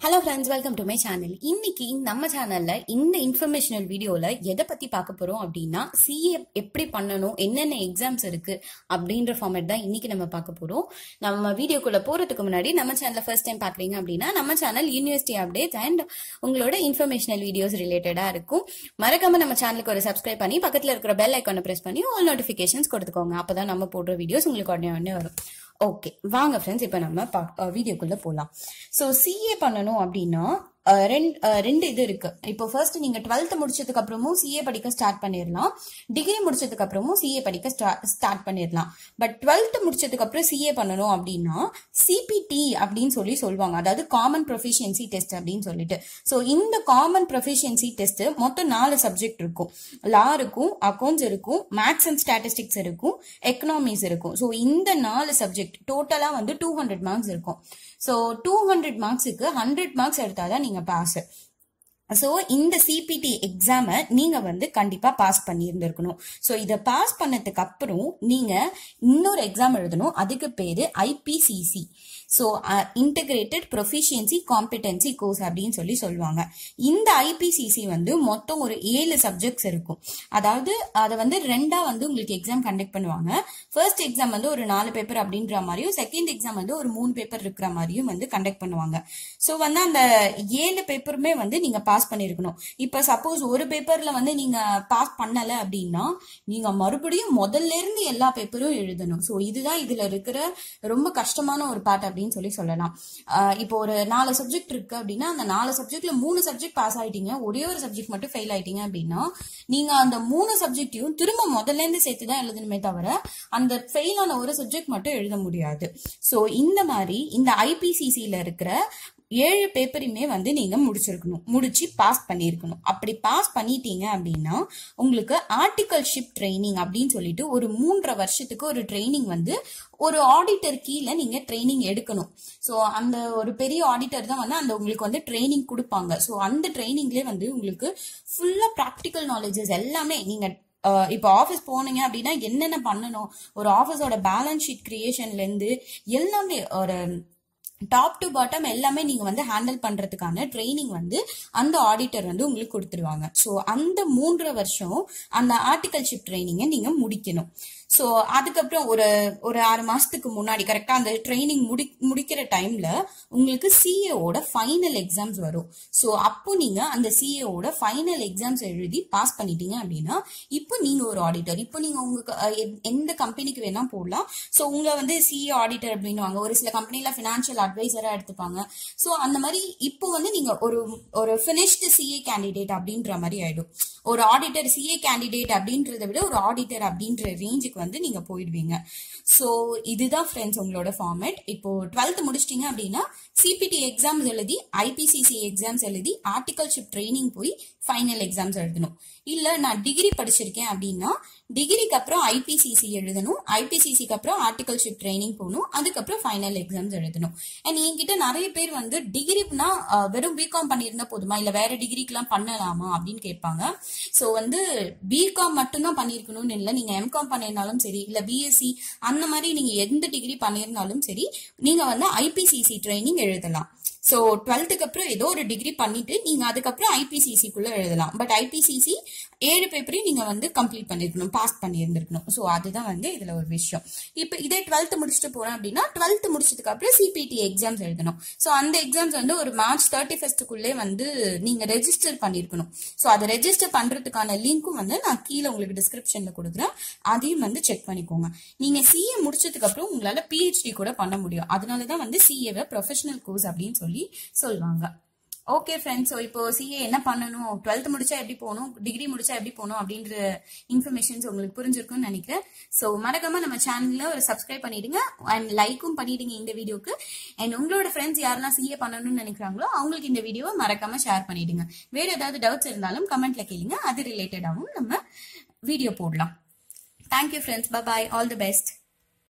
hello friends welcome to my channel இன்னைக்கு நம்ம சேனல்ல இந்த இன்ஃபர்மேஷனல் வீடியோல எதை பத்தி பார்க்க போறோம் அப்படின்னா சிஏ எப்படி பண்ணணும் என்னென்ன எக்ஸாம்ஸ் இருக்கு அப்படின்ற ஃபார்மேட் தான் இன்னைக்கு நம்ம பார்க்க போறோம் நம்ம வீடியோக்குள்ள போறதுக்கு முன்னாடி நம்ம சேனல்ல ஃபர்ஸ்ட் டைம் பாக்குறீங்க அப்படின்னா நம்ம சேனல் யூனிவர்சிட்டி அப்டேட்ஸ் அண்ட் உங்களோட இன்ஃபர்மேஷனல் வீடியோஸ் ரிலேட்டடா இருக்கும் மறக்காம நம்ம சேனலுக்கு ஒரு சப்ஸ்கிரைப் பண்ணி பக்கத்துல இருக்கிற பெல் ஐக்கானை பிரஸ் பண்ணி ஆல் நோட்டிபிகேஷன்ஸ் கொடுத்துக்கோங்க அப்பதான் நம்ம போடுற வீடியோஸ் உங்களுக்கு உடனே உடனே வரும் ஓகே வாங்க ஃப்ரெண்ட்ஸ் இப்போ நம்ம வீடியோக்குள்ள போகலாம் ஸோ சிஏ பண்ணணும் அப்படின்னா அஹ், ரெண்டு அஹ், ரெண்டு இது இருக்கு இப்போ ஃபர்ஸ்ட் நீங்க டுவெல்த் முடிச்சதுக்கு அப்புறமும் சிஏ படிக்க ஸ்டார்ட் பண்ணிடலாம் டிகிரி முடிச்சதுக்கு அப்புறமும் சிஏ படிக்க ஸ்டார்ட் பண்ணிடலாம் பட் டுவெல்த் முடிச்சதுக்கு அப்புறம் சிஏ பண்ணணும் அப்படின்னா சிபிடி அப்படின்னு சொல்லி சொல்லுவாங்க அதாவது காமன் ப்ரொஃபிஷியன்சி டெஸ்ட் அப்படின்னு சொல்லிட்டு ஸோ இந்த காமன் ப்ரொஃபிஷியன்சி டெஸ்ட் மொத்தம் நாலு சப்ஜெக்ட் இருக்கும் லா இருக்கும் அக்கௌண்ட்ஸ் இருக்கும் மேத்ஸ் அண்ட் ஸ்டாட்டிஸ்டிக்ஸ் இருக்கும் எக்கனாமிக்ஸ் இருக்கும் ஸோ இந்த நாலு சப்ஜெக்ட் டோட்டலாக வந்து டூ ஹண்ட்ரட் மார்க்ஸ் இருக்கும் ஸோ டூ ஹண்ட்ரட் மார்க்ஸுக்கு ஹண்ட்ரட் மார்க்ஸ் எடுத்தாதான் நீங்கள் பாஸ் ஸோ இந்த சிபிடி எக்ஸாமை நீங்கள் வந்து கண்டிப்பாக பாஸ் பண்ணியிருந்திருக்கணும் ஸோ இதை பாஸ் பண்ணதுக்கு அப்புறம் நீங்கள் இன்னொரு எக்ஸாம் எழுதணும் அதுக்கு பேர் IPCC so integrated proficiency competency course அப்படின்னு சொல்லி சொல்லுவாங்க இந்த ஐபிசிசி வந்து மொத்தம் ஒரு ஏழு சப்ஜெக்ட்ஸ் இருக்கும் அதாவது அதை வந்து ரெண்டா வந்து உங்களுக்கு எக்ஸாம் கண்டக்ட் பண்ணுவாங்க ஃபர்ஸ்ட் எக்ஸாம் வந்து ஒரு நாலு பேப்பர் அப்படின்ற மாதிரியும் செகண்ட் எக்ஸாம் வந்து ஒரு மூணு பேப்பர் இருக்கிற மாதிரியும் வந்து கண்டக்ட் பண்ணுவாங்க ஸோ வந்து அந்த ஏழு பேப்பருமே வந்து நீங்க பாஸ் பண்ணிருக்கணும் இப்போ சப்போஸ் ஒரு பேப்பர்ல வந்து நீங்க பாஸ் பண்ணல அப்படின்னா நீங்க மறுபடியும் முதல்ல இருந்து எல்லா பேப்பரும் எழுதணும் ஸோ இதுதான் இதுல இருக்கிற ரொம்ப கஷ்டமான ஒரு பார்ட் அப்படின்னு சொல்லி சொல்லலாம் ஆஹ் இப்போ ஒரு நாலு சப்ஜெக்ட் இருக்கு அப்படின்னா அந்த நாலு சப்ஜெக்ட்ல மூணு சப்ஜெக்ட் பாஸ் ஆயிட்டீங்க ஒரே ஒரு சப்ஜெக்ட் மட்டும் ஃபெயில் ஆயிட்டீங்க அப்படின்னா நீங்க அந்த மூணு சப்ஜெக்டையும் திரும்ப முதல்ல இருந்து சேர்த்து தான் எழுதணுமே தவிர அந்த ஃபெயில் ஆன ஒரு சப்ஜெக்ட் மட்டும் எழுத முடியாது ஸோ இந்த மாதிரி இந்த ஐபிசிசியில இருக்கிற ஏழு பேப்பரையுமே வந்து நீங்க முடிச்சிருக்கணும் முடிச்சு பாஸ் பண்ணியிருக்கணும் அப்படி பாஸ் பண்ணிட்டீங்க அப்படின்னா உங்களுக்கு ஆர்டிகல்ஷிப் ட்ரைனிங் அப்படின்னு சொல்லிட்டு ஒரு மூன்றரை வருஷத்துக்கு ஒரு ட்ரைனிங் வந்து ஒரு ஆடிட்டர் கீழே நீங்க ட்ரைனிங் எடுக்கணும் ஸோ அந்த ஒரு பெரிய ஆடிட்டர் தான் வந்து அந்த உங்களுக்கு வந்து ட்ரைனிங் கொடுப்பாங்க ஸோ அந்த ட்ரைனிங்லேயே வந்து உங்களுக்கு ஃபுல்லா ப்ராக்டிக்கல் நாலேஜஸ் எல்லாமே நீங்க அஹ் இப்போ ஆஃபீஸ் போனீங்க அப்படின்னா என்னென்ன பண்ணணும் ஒரு ஆஃபீஸோட பேலன்ஸ் ஷீட் கிரியேஷன்ல இருந்து எல்லாமே ஒரு டாப் டு பாட்டம் எல்லாமே நீங்க வந்து ஹேண்டில் பண்றதுக்கான ட்ரைனிங் வந்து அந்த ஆடிட்டர் வந்து உங்களுக்கு கொடுத்துருவாங்க ஸோ அந்த மூன்றரை வருஷம் அந்த ஆர்டிகல்ஷிப் ட்ரைனிங்கை நீங்க முடிக்கணும் ஸோ அதுக்கப்புறம் ஒரு ஒரு ஆறு மாசத்துக்கு முன்னாடி கரெக்டா அந்த ட்ரைனிங் முடி முடிக்கிற டைம்ல உங்களுக்கு சிஏஓட ஃபைனல் எக்ஸாம்ஸ் வரும் ஸோ அப்போ நீங்க அந்த சிஏஓட ஃபைனல் எக்ஸாம்ஸ் எழுதி பாஸ் பண்ணிட்டீங்க அப்படின்னா இப்போ நீங்க ஒரு ஆடிட்டர் இப்போ நீங்க உங்க அஹ், எ- எந்த கம்பெனிக்கு வேணா போடலாம் ஸோ உங்களை வந்து சிஏ ஆடிட்டர் அப்படின்னுவாங்க ஒரு சில கம்பெனில ஃபினான்ஷியல் அட்வைசரா எடுத்துப்பாங்க ஸோ அந்த மாதிரி இப்போ வந்து நீங்க ஒரு ஒரு ஃபினிஷ்டு சிஏ கேண்டிடேட் அப்படின்ற மாதிரி ஆயிடும் ஒரு ஆடிட்டர் சிஏ கேண்டிடேட் அப்படின்றத விட ஒரு ஆடிட்டர் அப்படின்ற ரேஞ்சுக்கு வந்து நீங்க போயிடுவீங்க ஸோ இதுதான் ஃப்ரெண்ட்ஸ் உங்களோட ஃபார்மேட் இப்போ டுவெல்த் முடிச்சிட்டீங்க அப்படின்னா சிபிடி எக்ஸாம்ஸ் எழுதி ஐபிசிசி எக்ஸாம்ஸ் எழுதி ஆர்டிகல்ஷிப் ட்ரைனிங் போய் ஃபைனல் எக்ஸாம்ஸ் எழுதணும் இல்ல நான் டிகிரி படிச்சிருக்கேன் அப்படின்னா டிகிரிக்கு அப்புறம் ஐபிசிசி எழுதணும் ஐபிசிசிக்கு அப்புறம் ஆர்டிகல்ஷிப் ட்ரைனிங் போகணும் அதுக்கப்புறம் ஃபைனல் எக்ஸாம்ஸ் எழுதணும் அண்ட் என்கிட்ட நிறைய பேர் வந்து டிகிரினா வெறும் பிகாம் பண்ணியிருந்தா போதுமா இல்ல வேற டிகிரிக்கெல்லாம் பண்ணலாமா அப்படின்னு கேட்பாங்க ஸோ வந்து பிகாம் மட்டும்தான் பண்ணியிருக்கணும்னு இல்லை நீங்க எம்காம் பண்ணியிருந்தாலும் சரி இல்ல பிஎஸ்சி அந்த மாதிரி நீங்க எந்த டிகிரி பண்ணியிருந்தாலும் சரி நீங்க வந்து ஐபிசிசி ட்ரைனிங் எழுதலாம் ஸோ டுவெல்த்துக்கு அப்புறம் ஏதோ ஒரு டிகிரி பண்ணிட்டு நீங்க அதுக்கப்புறம் ஐபிசிசிக்குள்ள எழுதலாம் பட் ஐபிசிசி ஏழு பேப்பரையும் நீங்க வந்து கம்ப்ளீட் பண்ணிருக்கணும் பாஸ் பண்ணியிருந்திருக்கணும் ஸோ அதுதான் வந்து இதுல ஒரு விஷயம் இப்போ இதே டுவெல்த் முடிச்சுட்டு போறேன் அப்படின்னா டுவெல்த் முடிச்சதுக்கு அப்புறம் சிபிடி எக்ஸாம்ஸ் எழுதணும் ஸோ அந்த எக்ஸாம்ஸ் வந்து ஒரு மார்ச் தேர்ட்டி ஃபர்ஸ்ட்டுக்குள்ளே வந்து நீங்க ரெஜிஸ்டர் பண்ணிருக்கணும் ஸோ அதை ரெஜிஸ்டர் பண்றதுக்கான லிங்க்கும் வந்து நான் கீழே உங்களுக்கு டிஸ்கிரிப்ஷன்ல கொடுக்குறேன் அதையும் வந்து செக் பண்ணிக்கோங்க நீங்க சிஏ முடிச்சதுக்கு அப்புறம் உங்களால பிஹெச்டி கூட பண்ண முடியும் அதனால தான் வந்து சிஏவை ப்ரொஃபஷனல் கோர்ஸ் அப்படின்னு சொல்லி சொல்லுவாங்க ஓகே ஃப்ரெண்ட்ஸ் ஸோ இப்போ சிஏ என்ன பண்ணணும் டுவெல்த் முடிச்சா எப்படி போகணும் டிகிரி முடிச்சா எப்படி போகணும் அப்படின்ற இன்ஃபர்மேஷன்ஸ் உங்களுக்கு புரிஞ்சிருக்கும்னு நினைக்கிறேன் ஸோ மறக்காம நம்ம சேனல்ல ஒரு சப்ஸ்கிரைப் பண்ணிடுங்க அண்ட் லைக்கும் பண்ணிடுங்க இந்த வீடியோக்கு அண்ட் உங்களோட ஃப்ரெண்ட்ஸ் யாரெல்லாம் சிஏ பண்ணணும்னு நினைக்கிறாங்களோ அவங்களுக்கு இந்த வீடியோவை மறக்காம ஷேர் பண்ணிடுங்க வேற ஏதாவது டவுட்ஸ் இருந்தாலும் கமெண்ட்ல கேளுங்க அது ரிலேட்டடாகவும் நம்ம வீடியோ போடலாம் thank you friends bye all the best